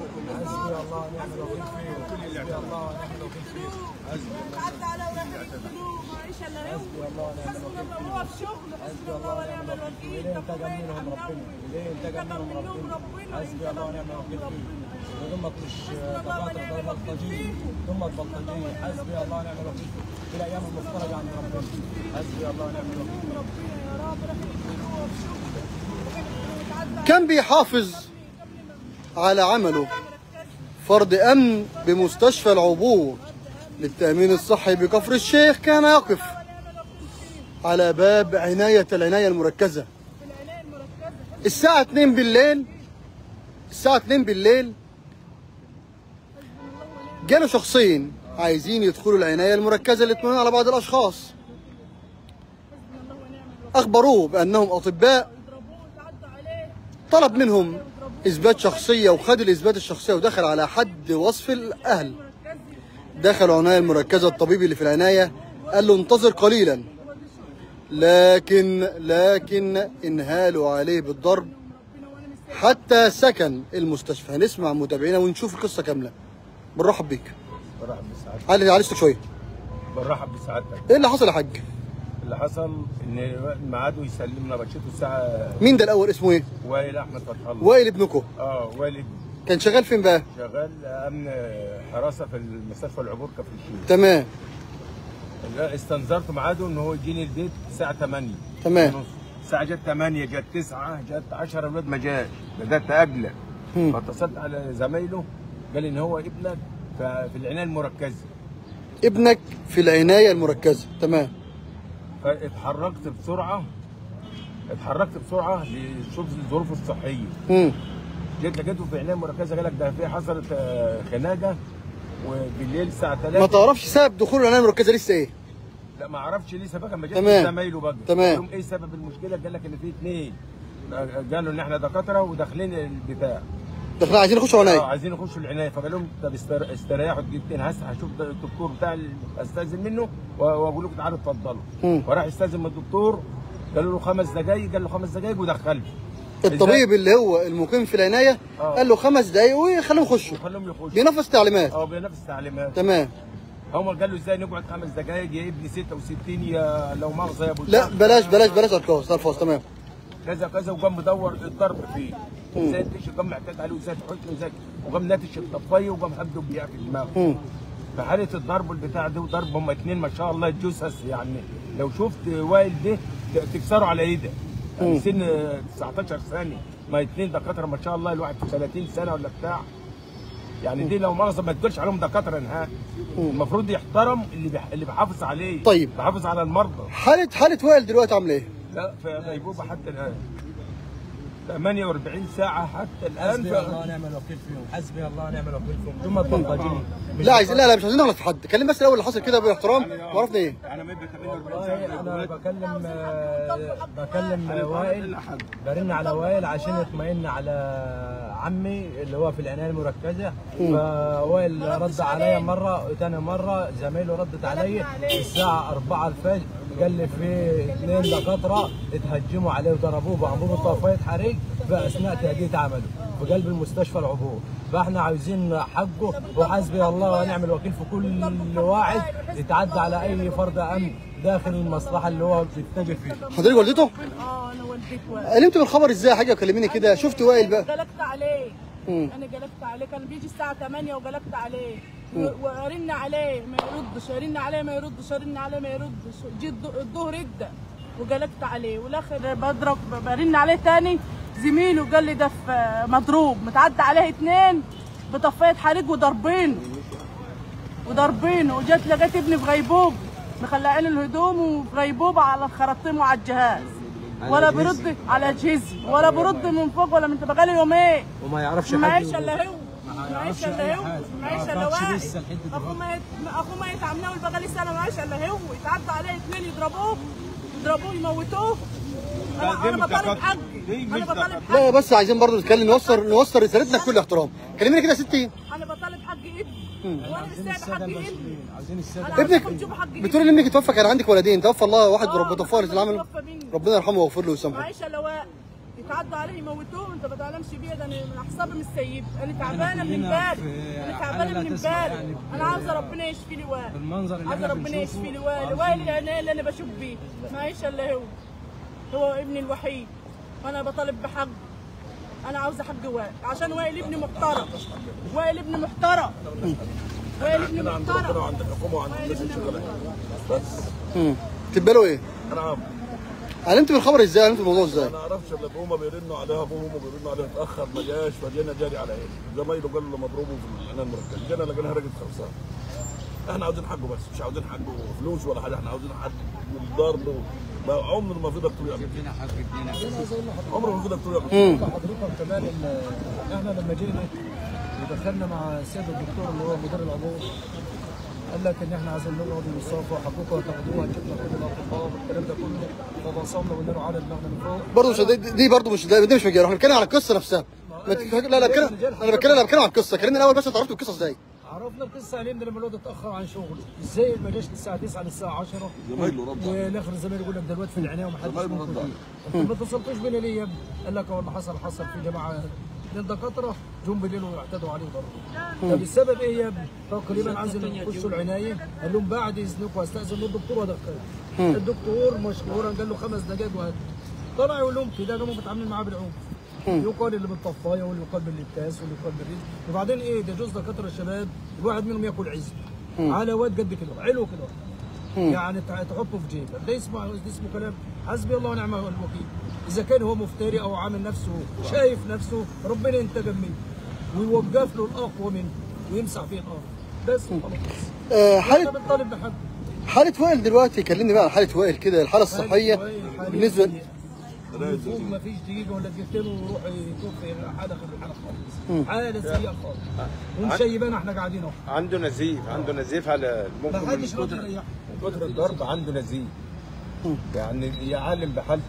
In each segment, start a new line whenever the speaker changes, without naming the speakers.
حسبي الله ونعم الوكيل فيه حسبي الله ونعم الوكيل فيه
تعدى على وراح القلوب معيش الا هو حسبنا الله هو في شغله حسبنا الله ونعم الوكيل
إليه انتقم منهم ربنا إليه انتقم منهم ربنا حسبي الله ونعم الوكيل فيه ثم مش دكاترة دول بلطجية ثم البلطجية حسبي الله ونعم الوكيل فيه في الأيام المفترجة عند ربنا حسبي الله ونعم الوكيل فيه
ربنا يا رب راح القلوب هو في شغله
كان بيحافظ على عمله فرد أمن بمستشفى العبور للتأمين الصحي بكفر الشيخ كان يقف على باب عناية العناية المركزة
العنايه المركزه
الساعة 2 بالليل الساعة 2 بالليل جاله شخصين عايزين يدخلوا العناية المركزة للاطمئنان على بعض الأشخاص أخبروه بأنهم أطباء
يضربوه تعدى عليه
طلب منهم إثبات شخصية وخد الإثبات الشخصية ودخل على حد وصف الأهل
مركزي
دخلوا العناية المركزة الطبيبي اللي في العناية قال له انتظر قليلا لكن لكن انهالوا عليه بالضرب حتى سكن المستشفى هنسمع متابعينا ونشوف القصة كاملة بنرحب بيك
برحب بسعادتك
علي علي صوتك شوية
برحب بسعادتك
ايه اللي حصل يا حاج
اللي حصل ان ميعاده يسلمنا بشيته الساعه
مين ده الأول اسمه ايه
وائل احمد فتح الله
وائل ابنكم
اه وائل
كان شغال فين بقى
شغال امن حراسه في المستشفى العبور كفر الشيخ
تمام
لا، استنظرت ميعاده ان هو يجيني البيت الساعه 8
تمام.
ونص. الساعه جت 8 جت 9 جت 10 الواد ما جاش بدات اجلى
مم.
فاتصلت على زمايله قال ان هو ابنك ف- في العنايه المركزه
ابنك في العناية المركزة تمام
فاتحركت بسرعه اتحركت بسرعه لشوف ظروفه الصحيه
مم.
جيت لقيته في عنايه مركزه قال لك ده في حصلت آه، خناقه وبالليل الساعه 3
ما تعرفش سبب دخول العناية المركزة لسه ايه
لا ما اعرفش ليه سبب ما جت
تمام.
زمايله بقى
تمام.
قلت لهم ايه سبب المشكله قال لك ان في اثنين قالوا ان احنا دكاتره وداخلين البتاع
داخلين عايزين يخشوا
اه
عناية
عايزين يخشوا العنايه فقال لهم طب استر- استريحوا دقيقتين هسه هشوف الدكتور بتاع ال- استاذن منه و- واقول لكم تعالوا اتفضلوا
مم.
وراح يستاذن من الدكتور قالوا له خمس دقائق قال له خمس دقائق ودخله
الطبيب اللي هو المقيم في العناية
آه.
قال له خمس دقايق وخليهم يخشوا
خلهم يخشوا
بينفذ تعليمات
اه بنفس تعليمات
تمام
هم قالوا ازاي نقعد خمس دقائق يا ابني 66 يا لو مؤاخذه يا ابو
لا
الشام.
بلاش بلاش بلاش الفاظ الفاظ تمام
كذا كذا وقام مدور الضرب فيه ازاي تمشي قام معتاد عليه وازاي تحط له ازاي وقام ناتش الطفايه وقام هبده بيها في دماغه
مم.
فحاله الضرب والبتاع ده وضرب هم اتنين ما شاء الله جثث يعني لو شفت وائل ده ت- تكسره على ايده يعني سن 19 سنه ما اتنين دكاتره ما شاء الله الواحد في 30 سنه ولا بتاع يعني دي لو مؤاخذه ما تقولش عليهم دكاتره نهائي المفروض يحترم اللي بيح... اللي بيحافظ عليه
طيب.
بيحافظ على المرضى
حالة حالة وائل دلوقتي عاملة ايه؟
لا في غيبوبه حتى الان 48 ساعه حتى الان
حسبي
في...
الله ونعم الوكيل فيهم حسبي الله ونعم الوكيل فيهم ثم البلطجية
لا عايز لا لا مش عايزين نغلط في حد كلم بس الاول اللي حصل كده باحترام وعرفنا ايه
انا مدة 48
والله
ساعه
انا بكلم آه، بكلم وائل برن على وائل عشان يطمئن على عمي اللي هو في العنايه المركزه فوائل رد عليا مره وثاني مره زميله ردت عليا الساعه 4 الفجر قال لي في اثنين دكاتره اتهجموا عليه وضربوه بانبوبه طفايه حريق في اثناء تهديد عمله في قلب المستشفى العبور فاحنا عايزين حقه وحسبي الله ونعم الوكيل في كل واحد يتعدى على اي فرد امن داخل المصلحه اللي هو بيتجه فيها
حضرتك والدته؟
اه انا والديك وائل
علمت بالخبر ازاي يا حاجه كلميني كده شفت وائل بقى
جلبت عليه
مم.
انا جلبت عليه كان بيجي الساعه 8 وجلبت عليه و- وارن عليه ما يردش ارن عليه ما يردش ارن عليه ما يردش جه الض- الظهر ادى وجلبت عليه والاخر بضرب برن عليه تاني زميله قال لي ده في مضروب متعدى عليه اتنين بطفايه حريق وضاربينه وضاربينه وجت لقيت ابني في غيبوبه مخلعين الهدوم وفي غيبوبه على الخراطيم وعلى الجهاز ولا برد على اجهزه ولا برد من فوق ولا من تحت بقالي يومين
وما يعرفش
معيش
حد
الا هو
ما
معيش
يعرفش
الا
أي
هو
حاجة.
معيش
ما
الا
يعرفش
واحد
لسه لحد دلوقتي.
اخوه ميت اخوه ميت عمناوي بقالي سنه معيش الا هو يتعدى عليه اثنين يضربوه يضربوه يموتوه انا انا بطالب حقي انا بطالب
لا
حقي
بس عايزين برضه نتكلم نوصل نوصل رسالتنا بكل احترام كلميني كده يا ستي
انا بطالب حقي ابني وانا مش سايبه حقي ابني
عاوزين السادة
انا
ابنك
عايزاكم تجيبوا حقي
بتقول ان ابنك اتوفى كان عندك ولدين توفى الله واحد
آه،
ورب توفى اللي
ربنا
العمل
يتوفى مني.
ربنا يرحمه ويغفر له ويسامحه
معيش الا واحد يتعدوا عليه يموتوه انت ما تعلمش بيه ده انا اعصابي مش سيب انا تعبانه من امبارح انا تعبانه من امبارح انا عاوزه ربنا يشفي لي وائل
المنظر اللي
عاوزه
احنا
ربنا
بنشوفه
يشفي لي وائل وائل العنايه اللي انا بشوف بيه معيش الا هو هو ابني الوحيد وانا بطالب بحق انا عاوزه حق وائل عشان وائل ابني محترم وائل ابني محترم وائل ابني
عند ربنا
محترم
وعند الحكومه وعند
وائل
الناس
ابني
اللي شغاله
محترم
بس
مم. تبقى ايه؟
انا عم
علمت بالخبر ازاي؟ علمت بالموضوع ازاي؟
ما اعرفش الا ابوهما بيرنوا عليها ابوهم وبيرنوا عليها اتاخر ما جاش فجينا جاري على ايه زمايله قالوا له مضروبه في العنان المركز جينا لقيناها راجل خلصان احنا عاوزين حقه بس مش عاوزين حقه فلوس ولا حاجه احنا عاوزين حق الضرب ما عمر ما في دكتور يعمل كده عمره ما في دكتور يعمل كده
حضرتك كمان ان احنا لما جينا ودخلنا مع السيد الدكتور اللي هو مدير العموم قال لك ان احنا عايزين نقعد ونصافى حقوقها تاخدوها جبنا كل الاطباء والكلام ده كله فبصمنا وقلنا له على دماغنا من فوق
برضه مش دي, دي برضه مش دي مش مجال احنا بنتكلم على القصه نفسها ما تفهم لا لا بتكلم انا بتكلم انا بتكلم على القصه كلمني الاول بس انت عرفت القصه ازاي؟
عرفنا القصه علمنا لما الواد اتاخر عن شغله ازاي ما جاش الساعه 9 للساعه 10
زمايله رد عليه.
والاخر الزميل يقول لك ده الواد في العنايه ومحدش
زمايله
موجود
رد عليه.
فيه انتوا ما اتصلتوش بينا ليه يا ابني؟ قال لك هو اللي حصل حصل في جماعه للدكاتره جم بالليل واعتدوا عليه ضربوا طب السبب ايه يا ابني؟ تقريبا عايز يخشوا العنايه قال لهم بعد اذنكم استاذن الدكتور وادخله الدكتور مشكورا قال له خمس دقائق وهد طلع يقول لهم كده قاموا متعاملين معاه بالعنف يقال اللي بالطفايه واللي يقال باللباس واللي يقال بالرزق وبعدين ايه ده جوز دكاتره الشباب الواحد منهم ياكل عزب على واد قد كده علو كده يعني تع- تحطه في جيبك ده اسمه ده اسمه كلام حسبي الله ونعم الوكيل اذا كان هو مفتري او عامل نفسه شايف نفسه ربنا ينتقم منه ويوقف له الاقوى منه ويمسح فيه الارض بس خلاص
آه
احنا
حاله
بنطالب بحق
حاله وائل دلوقتي كلمني بقى عن حاله وائل كده الحاله الصحيه بالنسبه
بالنسبه ما فيش دقيقه ولا دقيقتين ويروح يشوف حاله خير الحاله خالص حاله سيئه خالص ومشيبانا احنا قاعدين اهو
عنده نزيف عنده نزيف على
ما
ممكن
حدش
من
راضي
كتر
يريحه
من كتر الضرب عنده نزيف يعني يعلم بحالته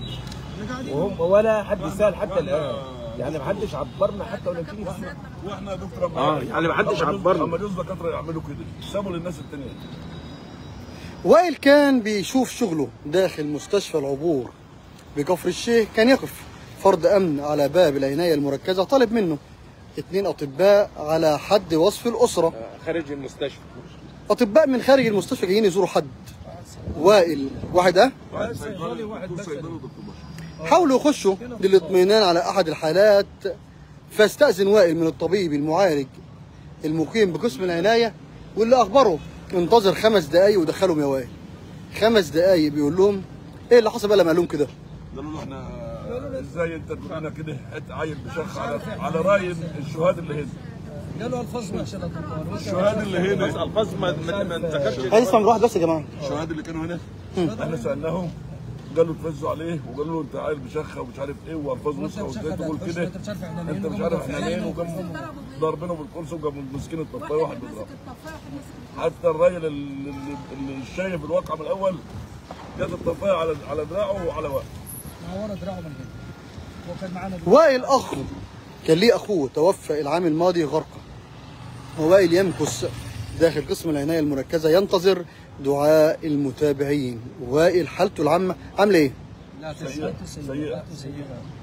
وهم ولا حد سال حتى الان يعني ما حدش عبرنا حتى ولا كلمه واحنا يا دكتور
اه يعني ما حدش عبرنا.
اما جوز دكاتره يعملوا كده سابوا للناس التانيه
وائل كان بيشوف شغله داخل مستشفى العبور بكفر الشيخ كان يقف فرد امن على باب العنايه المركزه طالب منه اتنين اطباء على حد وصف الاسره
خارج المستشفى
اطباء من خارج المستشفى جايين يزوروا حد وائل واحد اه
واحد
صيدلي واحد بس.
صيدلي ودكتور بشر
حاولوا يخشوا للاطمئنان على احد الحالات فاستأذن وائل من الطبيب المعالج المقيم بقسم العناية واللي أخبره انتظر خمس دقايق ودخلهم يا وائل خمس دقايق بيقول لهم ايه اللي حصل بقى لما قال لهم كده
قالوا له احنا ازاي انت تقول لنا كده حته عيل بشخ على على راي الشهاد اللي هنا
قالوا الفاظ وحشه للدكتور
الشهاد اللي هنا
بس الفاظ ما ما ما انتقدش
عايز اسمع من واحد بس يا جماعة
الشهاد اللي كانوا هنا احنا سالناهم قالوا تفزوا عليه وقالوا له انت عيل بشخه ومش عارف ايه والفاظ وسخه وازاي تقول كده
انت مش عارف احنا مين
انت مش عارف احنا مين وقام ضاربينه بالكرسي وقام ماسكين الطفايه واحد بيضربه حتى الراجل اللي, اللي شايف الواقع من الاول جت الطفايه على على دراعه وعلى وقته
ورا دراعه من هنا هو كان معانا
وائل أخ كان ليه أخوه توفى العام الماضي غرقا ووائل يمكث داخل قسم العناية المركزة ينتظر دعاء المتابعين وائل حالته العامة عاملة ايه؟
لا
سيئة.
سيئة
سيئة.
سيئة سيئة